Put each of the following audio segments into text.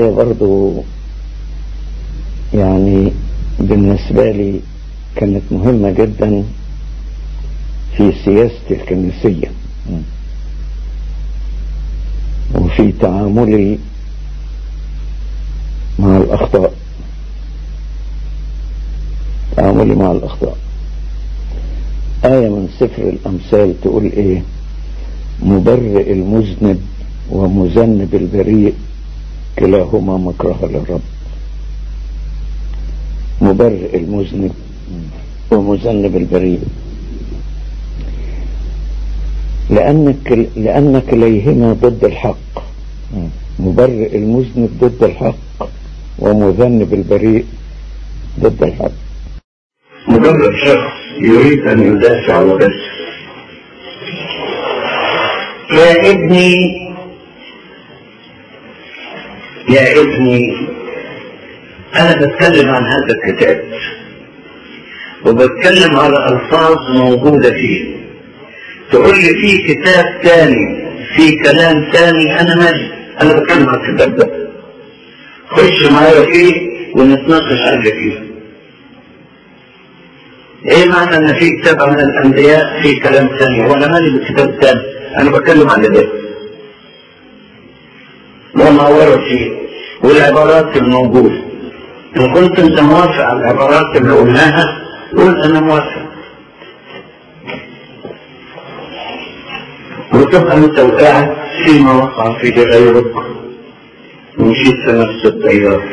آية برضو يعني بالنسبة لي كانت مهمة جدا في سياستي الكنسية وفي تعاملي مع الأخطاء تعاملي مع الأخطاء آية من سفر الأمثال تقول إيه مبرئ المذنب ومذنب البريء كلاهما مكره للرب مبرئ المذنب ومذنب البريء لأنك لأن كليهما ضد الحق مبرئ المذنب ضد الحق ومذنب البريء ضد الحق مجرد شخص يريد أن يدافع وبس يا ابني يا ابني أنا بتكلم عن هذا الكتاب وبتكلم على ألفاظ موجودة فيه تقول لي في كتاب تاني في كلام تاني أنا مالي أنا بتكلم عن الكتاب ده خش معايا فيه ونتناقش على فيه ايه معنى ان في كتاب من الانبياء في كلام ثاني وانا مالي بالكتاب الثاني انا بتكلم عن ده وما ورد فيه والعبارات الموجودة ان كنت انت موافق على العبارات اللي قلناها قول انا موافق وتبقى انت وقعت فيما وقع فيه غيرك ومشيت في نفس التيار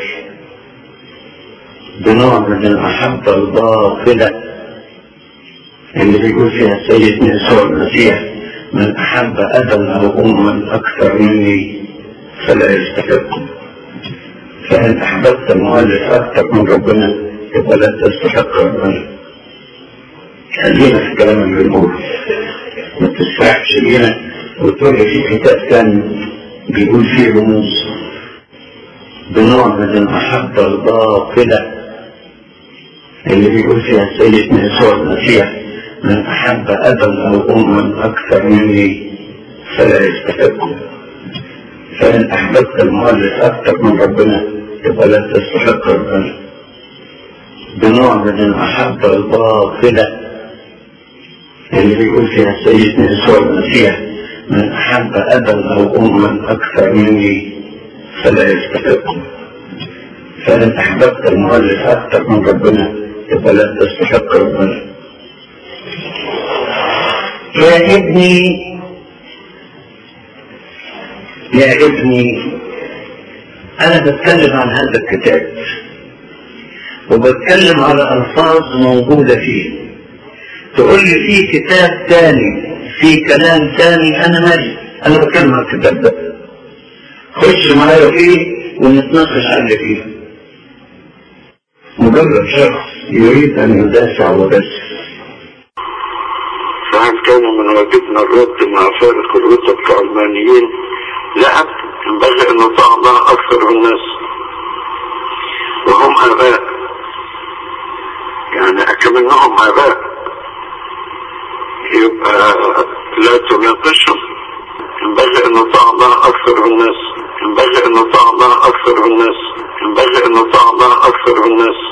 بنوع من المحبة الباطلة اللي بيقول فيها سيدنا يسوع المسيح من أحب أبا أو أما أكثر مني فلا يستحق فإن أحببت المؤلف أكثر من ربنا يبقى لا تستحق ربنا خلينا في الكلام اللي بنقوله ما تسرحش بينا وتقول لي في كتاب تاني بيقول فيه رموز بنوع من المحبة الباطلة اللي بيقول فيها سيدنا يسوع المسيح من أحب أبا أو أما أكثر مني فلا يستحقه فإن أحببت المؤلف أكثر من ربنا يبقى لا تستحق ربنا بنوع من المحبة الباطلة اللي بيقول فيها سيدنا يسوع المسيح من أحب أبا أو أما أكثر مني فلا يستحقه فإن أحببت المؤلف أكثر من ربنا يبقى لا تستحق ربنا يا ابني يا ابني أنا بتكلم عن هذا الكتاب وبتكلم على ألفاظ موجودة فيه تقول لي في كتاب تاني في كلام تاني أنا مالي أنا بتكلم عن الكتاب ده خش معايا فيه ونتناقش على فيه مجرد شخص يريد أن يدافع وبس فهل كان من واجبنا الرد مع فارق الرتب كعلمانيين؟ لا ينبغي أن نطاع الله أكثر الناس وهم آباء يعني أكملناهم آباء يبقى لا تناقشهم ينبغي أن نطاع الله أكثر الناس ينبغي أن نطاع الله أكثر الناس ينبغي أن نطاع الله أكثر الناس